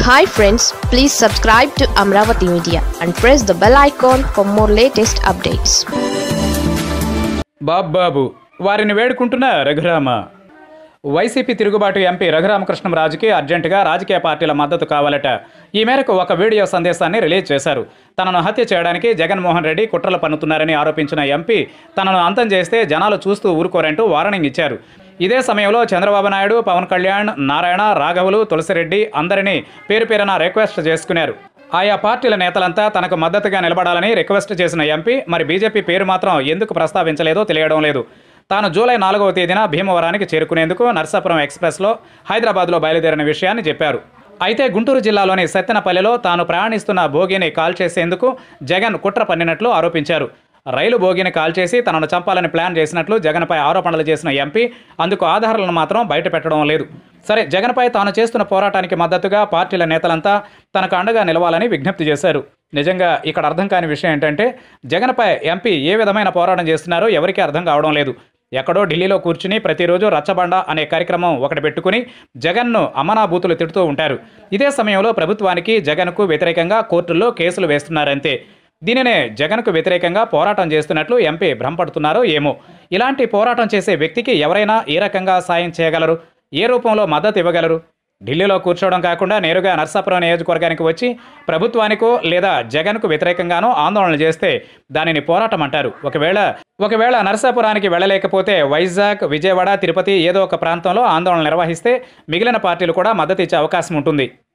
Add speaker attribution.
Speaker 1: hi friends please subscribe to Amaravati media and press the bell icon for more latest updates
Speaker 2: బాబ్బాబు వారిని వేడుకుంటున్న Raghurama YCP తిరుగుబాటు MP రఘురామకృష్ణంరాజుకి అర్జెంటుగా రాజకీయ పార్టీల మద్దతు కావాలట ఈ మేరకు ఒక వీడియో సందేశాన్ని రిలీజ్ చేశారు తనను హత్య చేయడానికి జగన్మోహన్ రెడ్డి కుట్రలు పన్నుతున్నారని ఆరోపించిన ఎంపీ తనను అంతం చేస్తే జనాలు చూస్తూ ఊరుకోరంటూ వార్నింగ్ ఇచ్చారు ఇదే సమయంలో చంద్రబాబు నాయుడు పవన్ కళ్యాణ్ నారాయణ రాఘవులు తులసిరెడ్డి అందరినీ పేరు పేరున రిక్వెస్ట్ చేసుకున్నారు ఆయా పార్టీల నేతలంతా తనకు మద్దతుగా నిలబడాలని రిక్వెస్ట్ చేసిన ఎంపీ మరి బీజేపీ పేరు మాత్రం ఎందుకు ప్రస్తావించలేదో తెలియడం లేదు తాను జూలై నాలుగవ తేదీన భీమవరానికి చేరుకునేందుకు నర్సాపురం ఎక్స్ప్రెస్లో హైదరాబాద్లో బయలుదేరిన విషయాన్ని చెప్పారు అయితే గుంటూరు జిల్లాలోని సత్తెనపల్లిలో తాను ప్రయాణిస్తున్న భోగిని కాల్ చేసేందుకు జగన్ కుట్ర పన్నినట్లు ఆరోపించారు రైలు భోగిని కాల్ చేసి తనను చంపాలని ప్లాన్ చేసినట్లు జగన్పై ఆరోపణలు చేసిన ఎంపీ అందుకు ఆధారాలను మాత్రం బయట పెట్టడం లేదు సరే జగన్పై తాను చేస్తున్న పోరాటానికి మద్దతుగా పార్టీల నేతలంతా తనకు అండగా నిలవాలని విజ్ఞప్తి చేశారు నిజంగా ఇక్కడ అర్థం కాని విషయం ఏంటంటే జగన్పై ఎంపీ ఏ విధమైన పోరాటం చేస్తున్నారో ఎవరికీ అర్థం కావడం లేదు ఎక్కడో ఢిల్లీలో కూర్చుని ప్రతిరోజు రచ్చబండ అనే కార్యక్రమం ఒకటి పెట్టుకుని జగన్ను అమనాభూతులు తిడుతూ ఉంటారు ఇదే సమయంలో ప్రభుత్వానికి జగన్కు వ్యతిరేకంగా కోర్టుల్లో కేసులు వేస్తున్నారంతే దీనినే జగన్కు వ్యతిరేకంగా పోరాటం చేస్తున్నట్లు ఎంపీ భ్రమపడుతున్నారో ఏమో ఇలాంటి పోరాటం చేసే వ్యక్తికి ఎవరైనా ఏ రకంగా సాయం చేయగలరు ఏ రూపంలో మద్దతు ఇవ్వగలరు ఢిల్లీలో కూర్చోవడం కాకుండా నేరుగా నర్సాపురం నియోజకవర్గానికి వచ్చి ప్రభుత్వానికో లేదా జగన్కు వ్యతిరేకంగానో ఆందోళన చేస్తే దానిని పోరాటం అంటారు ఒకవేళ ఒకవేళ నరసాపురానికి వెళ్ళలేకపోతే వైజాగ్ విజయవాడ తిరుపతి ఏదో ఒక ప్రాంతంలో ఆందోళన నిర్వహిస్తే మిగిలిన పార్టీలు కూడా మద్దతు ఇచ్చే అవకాశం ఉంటుంది